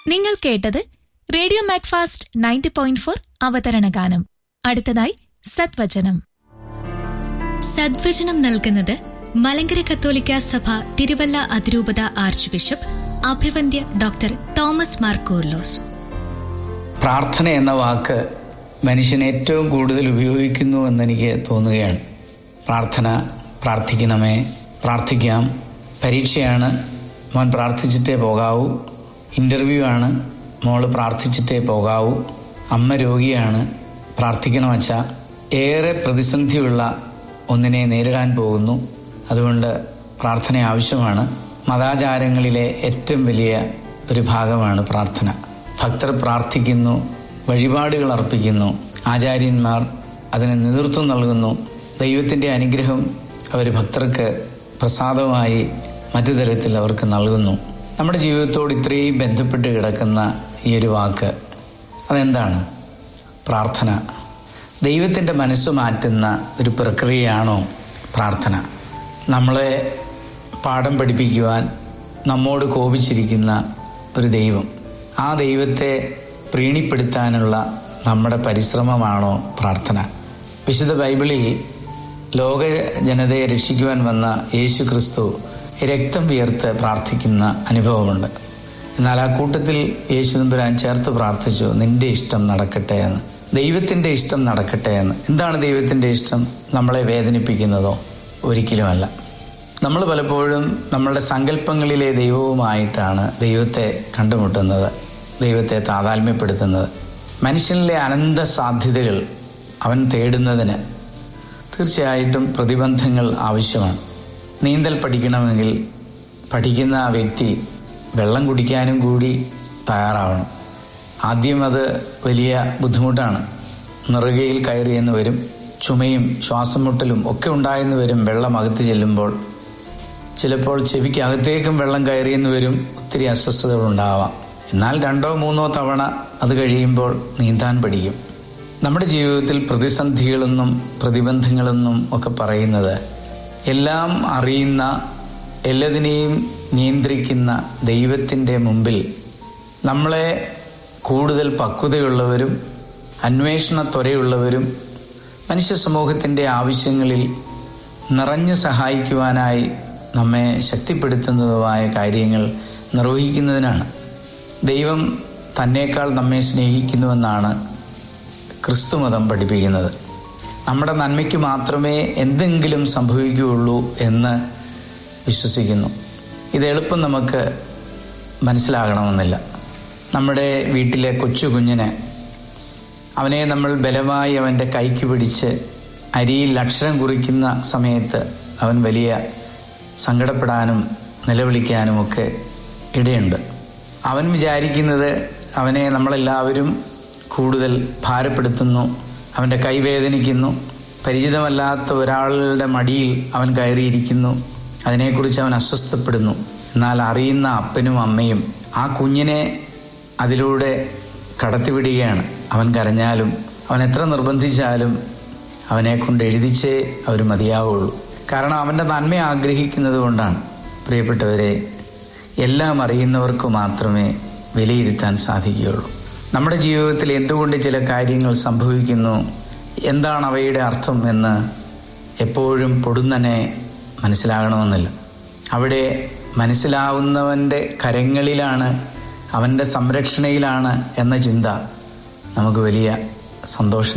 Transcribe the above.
നിങ്ങൾ കേട്ടത് radio Macfast ninety point four അവതരണ ഗാനം അടുത്തതായി സത്വചനം സദ്വചനം നൽകുന്നത് മലങ്കര കത്തോലിക്ക സഭ തിരുവല്ല അതിരൂപത ആർച്ച് ബിഷപ്പ് അഭിവന്ദ്യ ഡോക്ടർ തോമസ് മാർ കൂർലോസ് പ്രാർത്ഥന എന്ന വാക്ക് മനുഷ്യൻ ഏറ്റവും കൂടുതൽ ഉപയോഗിക്കുന്നു എന്നെനിക്ക് തോന്നുകയാണ് പ്രാർത്ഥന പ്രാർത്ഥിക്കണമേ പ്രാർത്ഥിക്കാം പരീക്ഷയാണ് മോൻ പ്രാർത്ഥിച്ചിട്ടേ പോകാവൂ ഇൻ്റർവ്യൂ ആണ് മോള് പ്രാർത്ഥിച്ചിട്ടേ പോകാവൂ അമ്മ രോഗിയാണ് പ്രാർത്ഥിക്കണം വച്ച ഏറെ പ്രതിസന്ധിയുള്ള ഒന്നിനെ നേരിടാൻ പോകുന്നു അതുകൊണ്ട് പ്രാർത്ഥന ആവശ്യമാണ് മതാചാരങ്ങളിലെ ഏറ്റവും വലിയ ഒരു ഭാഗമാണ് പ്രാർത്ഥന ഭക്തർ പ്രാർത്ഥിക്കുന്നു വഴിപാടുകൾ അർപ്പിക്കുന്നു ആചാര്യന്മാർ അതിന് നേതൃത്വം നൽകുന്നു ദൈവത്തിൻ്റെ അനുഗ്രഹം അവർ ഭക്തർക്ക് പ്രസാദമായി മറ്റു തരത്തിൽ അവർക്ക് നൽകുന്നു നമ്മുടെ ജീവിതത്തോട് ഇത്രയും ബന്ധപ്പെട്ട് കിടക്കുന്ന ഈ ഒരു വാക്ക് അതെന്താണ് പ്രാർത്ഥന ദൈവത്തിൻ്റെ മനസ്സ് മാറ്റുന്ന ഒരു പ്രക്രിയയാണോ പ്രാർത്ഥന നമ്മളെ പാഠം പഠിപ്പിക്കുവാൻ നമ്മോട് കോപിച്ചിരിക്കുന്ന ഒരു ദൈവം ആ ദൈവത്തെ പ്രീണിപ്പെടുത്താനുള്ള നമ്മുടെ പരിശ്രമമാണോ പ്രാർത്ഥന വിശുദ്ധ ബൈബിളിൽ ലോക ജനതയെ രക്ഷിക്കുവാൻ വന്ന യേശു ക്രിസ്തു രക്തം വിയർത്ത് പ്രാർത്ഥിക്കുന്ന അനുഭവമുണ്ട് എന്നാൽ ആ കൂട്ടത്തിൽ യേശു നമ്പുരാൻ ചേർത്ത് പ്രാർത്ഥിച്ചു നിന്റെ ഇഷ്ടം നടക്കട്ടെ എന്ന് ദൈവത്തിന്റെ ഇഷ്ടം നടക്കട്ടെ എന്ന് എന്താണ് ദൈവത്തിന്റെ ഇഷ്ടം നമ്മളെ വേദനിപ്പിക്കുന്നതോ ഒരിക്കലുമല്ല നമ്മൾ പലപ്പോഴും നമ്മളുടെ സങ്കല്പങ്ങളിലെ ദൈവവുമായിട്ടാണ് ദൈവത്തെ കണ്ടുമുട്ടുന്നത് ദൈവത്തെ താതാത്മ്യപ്പെടുത്തുന്നത് മനുഷ്യനിലെ അനന്ത സാധ്യതകൾ അവൻ തേടുന്നതിന് തീർച്ചയായിട്ടും പ്രതിബന്ധങ്ങൾ ആവശ്യമാണ് നീന്തൽ പഠിക്കണമെങ്കിൽ പഠിക്കുന്ന ആ വ്യക്തി വെള്ളം കുടിക്കാനും കൂടി തയ്യാറാവണം ആദ്യം അത് വലിയ ബുദ്ധിമുട്ടാണ് നിറുകയിൽ കയറിയെന്ന് വരും ചുമയും ശ്വാസം മുട്ടലും ഒക്കെ ഉണ്ടായെന്ന് വരും വെള്ളം അകത്ത് ചെല്ലുമ്പോൾ ചിലപ്പോൾ ചെവിക്ക് അകത്തേക്കും വെള്ളം കയറിയെന്ന് വരും ഒത്തിരി അസ്വസ്ഥതകൾ ഉണ്ടാവാം എന്നാൽ രണ്ടോ മൂന്നോ തവണ അത് കഴിയുമ്പോൾ നീന്താൻ പഠിക്കും നമ്മുടെ ജീവിതത്തിൽ പ്രതിസന്ധികളെന്നും പ്രതിബന്ധങ്ങളെന്നും ഒക്കെ പറയുന്നത് എല്ലാം അറിയുന്ന എല്ലാതിനെയും നിയന്ത്രിക്കുന്ന ദൈവത്തിൻ്റെ മുമ്പിൽ നമ്മളെ കൂടുതൽ പക്വതയുള്ളവരും അന്വേഷണ ത്വരയുള്ളവരും മനുഷ്യ സമൂഹത്തിൻ്റെ ആവശ്യങ്ങളിൽ നിറഞ്ഞു സഹായിക്കുവാനായി നമ്മെ ശക്തിപ്പെടുത്തുന്നതുമായ കാര്യങ്ങൾ നിർവഹിക്കുന്നതിനാണ് ദൈവം തന്നേക്കാൾ നമ്മെ സ്നേഹിക്കുന്നുവെന്നാണ് ക്രിസ്തുമതം പഠിപ്പിക്കുന്നത് നമ്മുടെ നന്മയ്ക്ക് മാത്രമേ എന്തെങ്കിലും സംഭവിക്കുകയുള്ളൂ എന്ന് വിശ്വസിക്കുന്നു ഇത് എളുപ്പം നമുക്ക് മനസ്സിലാകണമെന്നില്ല നമ്മുടെ വീട്ടിലെ കൊച്ചു കുഞ്ഞിന് അവനെ നമ്മൾ ബലമായി അവൻ്റെ കൈക്ക് പിടിച്ച് അരിയിൽ അക്ഷരം കുറിക്കുന്ന സമയത്ത് അവൻ വലിയ സങ്കടപ്പെടാനും നിലവിളിക്കാനും ഒക്കെ ഇടയുണ്ട് അവൻ വിചാരിക്കുന്നത് അവനെ നമ്മളെല്ലാവരും കൂടുതൽ ഭാരപ്പെടുത്തുന്നു അവൻ്റെ കൈ വേദനിക്കുന്നു പരിചിതമല്ലാത്ത ഒരാളുടെ മടിയിൽ അവൻ കയറിയിരിക്കുന്നു അതിനെക്കുറിച്ച് അവൻ അസ്വസ്ഥപ്പെടുന്നു എന്നാൽ അറിയുന്ന അപ്പനും അമ്മയും ആ കുഞ്ഞിനെ അതിലൂടെ കടത്തിവിടുകയാണ് അവൻ കരഞ്ഞാലും അവൻ എത്ര നിർബന്ധിച്ചാലും അവനെ കൊണ്ട് എഴുതിച്ചേ അവർ മതിയാവുള്ളൂ കാരണം അവൻ്റെ നന്മ ആഗ്രഹിക്കുന്നത് കൊണ്ടാണ് പ്രിയപ്പെട്ടവരെ എല്ലാം അറിയുന്നവർക്ക് മാത്രമേ വിലയിരുത്താൻ സാധിക്കുകയുള്ളൂ നമ്മുടെ ജീവിതത്തിൽ എന്തുകൊണ്ട് ചില കാര്യങ്ങൾ സംഭവിക്കുന്നു എന്താണ് അവയുടെ അർത്ഥം എന്ന് എപ്പോഴും പൊടുന്നനെ മനസ്സിലാകണമെന്നില്ല അവിടെ മനസ്സിലാവുന്നവൻ്റെ കരങ്ങളിലാണ് അവൻ്റെ സംരക്ഷണയിലാണ് എന്ന ചിന്ത നമുക്ക് വലിയ സന്തോഷം